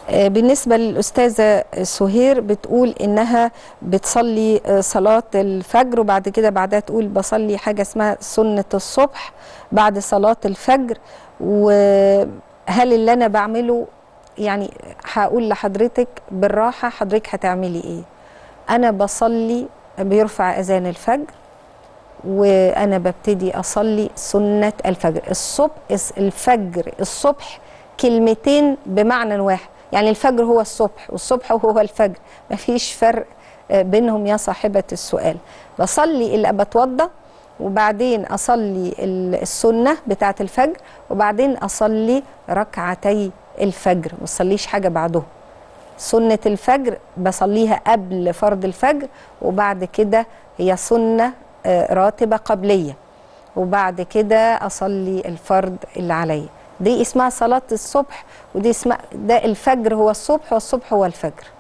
آه، بالنسبة للأستاذة سهير بتقول إنها بتصلي آه، صلاة الفجر وبعد كده بعدها تقول بصلي حاجة اسمها سنة الصبح بعد صلاة الفجر وهل اللي أنا بعمله يعني هقول لحضرتك بالراحة حضرتك هتعملي إيه أنا بصلي بيرفع أذان الفجر وانا ببتدي اصلي سنه الفجر الصبح الفجر الصبح كلمتين بمعنى واحد يعني الفجر هو الصبح والصبح هو الفجر مفيش فرق آه، بينهم يا صاحبه السؤال بصلي اللي بتوضى وبعدين اصلي ال- السنه بتاعه الفجر وبعدين اصلي ركعتي الفجر ما اصليش حاجه بعدهم سنة الفجر بصليها قبل فرض الفجر وبعد كده هي سنة آه، راتبة قبلية وبعد كده أصلي الفرض اللي عليا دي اسمها صلاة الصبح ودي اسمها ده الفجر هو الصبح والصبح هو الفجر